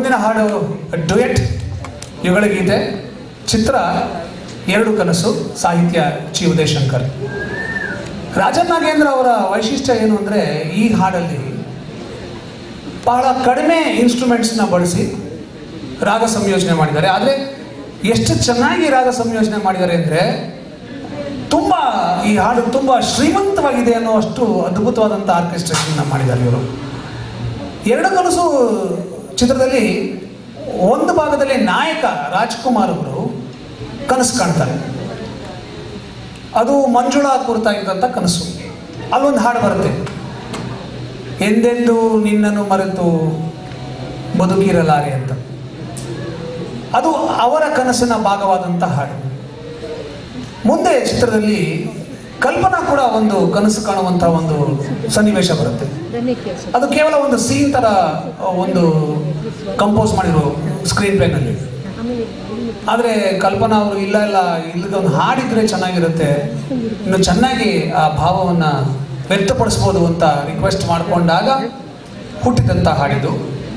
ಮುಂದಿನ ಹಾಡು ಡುಯೆಟ್ ಯುಗಳ ಗೀತೆ ಚಿತ್ರ ಎರಡು ಕನಸು ಸಾಹಿತ್ಯ ಚಿ ಉದಯಶಂಕರ್ ರಾಜನ್ ನಾಗೇಂದ್ರ ಅವರ ವೈಶಿಷ್ಟ್ಯ ಏನು ಅಂದರೆ ಈ ಹಾಡಲ್ಲಿ ಬಹಳ ಕಡಿಮೆ ಇನ್ಸ್ಟ್ರೂಮೆಂಟ್ಸ್ನ ಬಳಸಿ ರಾಗ ಸಂಯೋಜನೆ ಮಾಡಿದ್ದಾರೆ ಆದರೆ ಎಷ್ಟು ಚೆನ್ನಾಗಿ ರಾಗ ಸಂಯೋಜನೆ ಮಾಡಿದ್ದಾರೆ ಅಂದರೆ ತುಂಬ ಈ ಹಾಡು ತುಂಬ ಶ್ರೀಮಂತವಾಗಿದೆ ಅನ್ನೋ ಅಷ್ಟು ಅದ್ಭುತವಾದಂಥ ಆರ್ಕೆಸ್ಟ್ರೇಷನ್ ಮಾಡಿದ್ದಾರೆ ಇವರು ಎರಡು ಕನಸು ಚಿತ್ರದಲ್ಲಿ ಒಂದು ಭಾಗದಲ್ಲಿ ನಾಯಕ ರಾಜ್ಕುಮಾರ್ ಅವರು ಕನಸು ಕಾಣ್ತಾರೆ ಅದು ಮಂಜುಳಾ ಕುರಿತಾಗಿದ್ದಂಥ ಕನಸು ಅಲ್ಲೊಂದು ಹಾಡು ಬರುತ್ತೆ ಎಂದೆಂದು ನಿನ್ನನ್ನು ಮರೆತು ಬದುಕಿರಲಾರೆ ಅಂತ ಅದು ಅವರ ಕನಸಿನ ಭಾಗವಾದಂಥ ಹಾಡು ಮುಂದೆ ಚಿತ್ರದಲ್ಲಿ ಕಲ್ಪನಾ ಕೂಡ ಒಂದು ಕನಸು ಕಾಣುವಂಥ ಒಂದು ಸನ್ನಿವೇಶ ಬರುತ್ತೆ ಅದು ಕೇವಲ ಒಂದು ಸೀನ್ ತರ ಒಂದು ಕಂಪೋಸ್ ಮಾಡಿರೋ ಸ್ಕ್ರೀನ್ ಪ್ಲೇನಲ್ಲಿ ಆದರೆ ಕಲ್ಪನಾ ಅವರು ಇಲ್ಲ ಇಲ್ಲ ಇಲ್ಲದ ಒಂದು ಹಾಡಿದ್ರೆ ಚೆನ್ನಾಗಿರುತ್ತೆ ಇನ್ನು ಚೆನ್ನಾಗಿ ಆ ಭಾವವನ್ನು ವ್ಯಕ್ತಪಡಿಸ್ಬೋದು ಅಂತ ರಿಕ್ವೆಸ್ಟ್ ಮಾಡಿಕೊಂಡಾಗ ಹುಟ್ಟಿದಂಥ ಹಾಡಿದು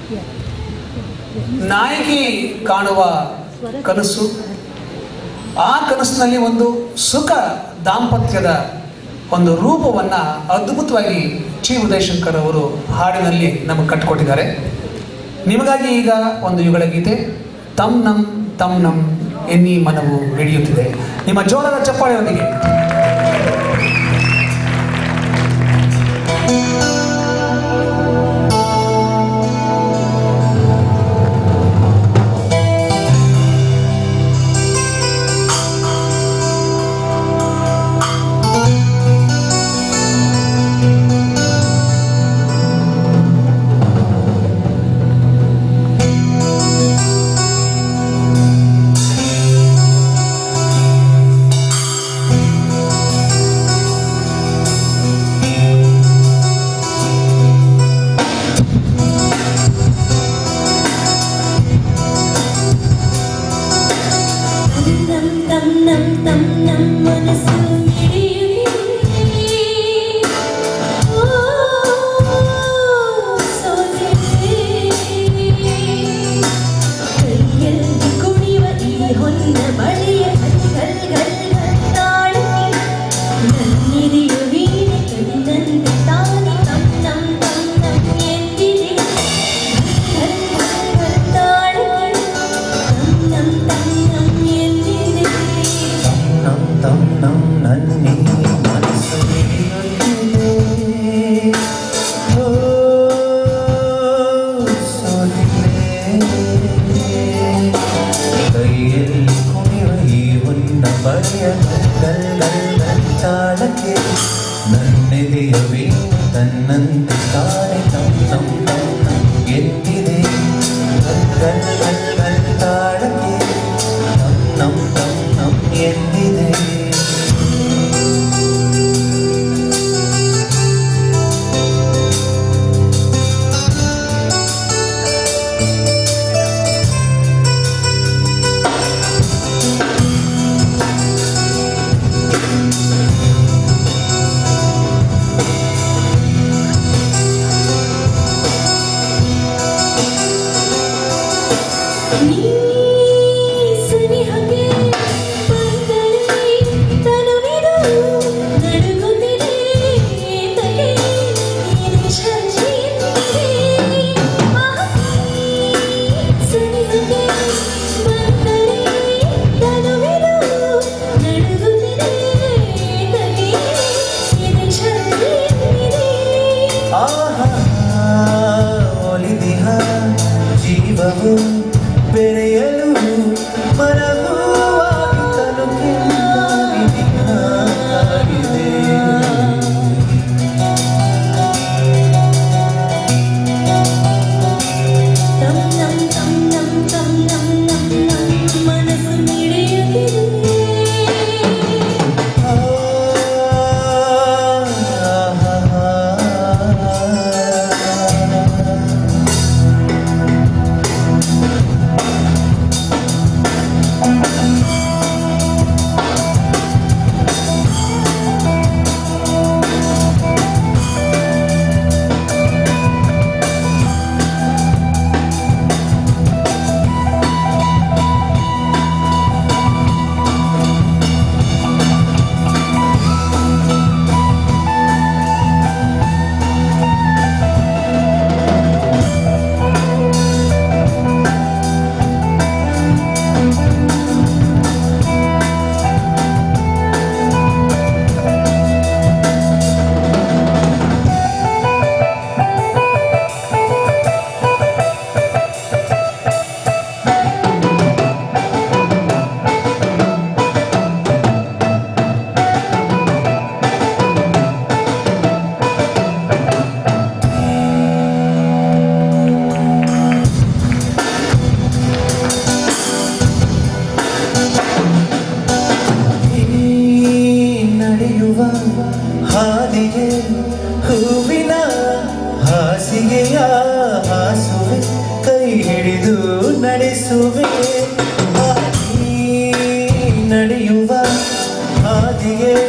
ನಾಯಕಿ ಕಾಣುವ ಕನಸು ಆ ಕನಸಿನಲ್ಲಿ ಒಂದು ಸುಖ ದಾಂಪತ್ಯದ ಒಂದು ರೂಪವನ್ನ ಅದ್ಭುತವಾಗಿ ಚಿ ಉದಯಶಂಕರ್ ಅವರು ಹಾಡಿನಲ್ಲಿ ನಮಗೆ ಕಟ್ಟಿಕೊಟ್ಟಿದ್ದಾರೆ ನಿಮಗಾಗಿ ಈಗ ಒಂದು ಯುಗಳ ಗೀತೆ ತಮ್ ನಮ್ ತಮ್ ನಮ್ ಎನ್ನಿ ಮನವು ಮಿಡಿಯುತ್ತಿದೆ ನಿಮ್ಮ ಜೋರದ ಚಪ್ಪಾಳೆಯೊಂದಿಗೆ തം തം നം തം നം മനസ്സു മിഴിയുമീ. ഓ സോജിലേ. കയ്യിൽ കുണിവ ഈ ಹೊನ್ನ ಬಳಿಯ ಕಣ್ಗಲ್ ಗಲ್ ಗಲ್ ತಾಳಕ್ಕೆ ನನ್ನಿದೆಯ ವೀಣೆ ಕಣ್ಣಿನಂತೆ ತಾನೆ ತಂ ತಂ ತಂ ತಂ ಎಂದಿದೆ ಗಲ್ ಗಲ್ ಗಲ್ ತಾಳಕ್ಕೆ ತಂ ತಂ ತಂ ತಂ ಎಂದಿದೆ ನಮ್ ತಮ್ ನಮ್ ನನ್ನಿ ಮನಸ್ಸು ಹಿಡಿಯುತ್ತಿದೆ. ಓ, ಸೋಜಿಲೆ. ಕೈಯಲ್ಲಿ ಕುಣಿವ ಈ ಹುನ್ನ ಬಳಿಯ ಗಲ್ಲಲ್ ತಾಳಕ್ಕೆ ನನ್ನೆದೆಯ ವೀಣೆ ತನ್ನಂತೆ ತಾನೆ ತಮ್ ತಮ್ ತಮ್ ತಮ್ ಎತ್ತಿದೆ ಗಲ್ ಗಲ್ ಗಲ್ ತಾಳಕ್ಕೆ ನಮ್ ನಮ್ ನಮ್ ನಮ್ ಎಂದಿದೆ ಹಾದಿಗೆ ಹೂವಿನ ಹಾಸಿಗೆಯ ಹಾಸುವೆ ಕೈ ಹಿಡಿದು ನಡೆಸುವೆ ಹಾದಿ ನಡೆಯುವ ಹಾದಿಗೆ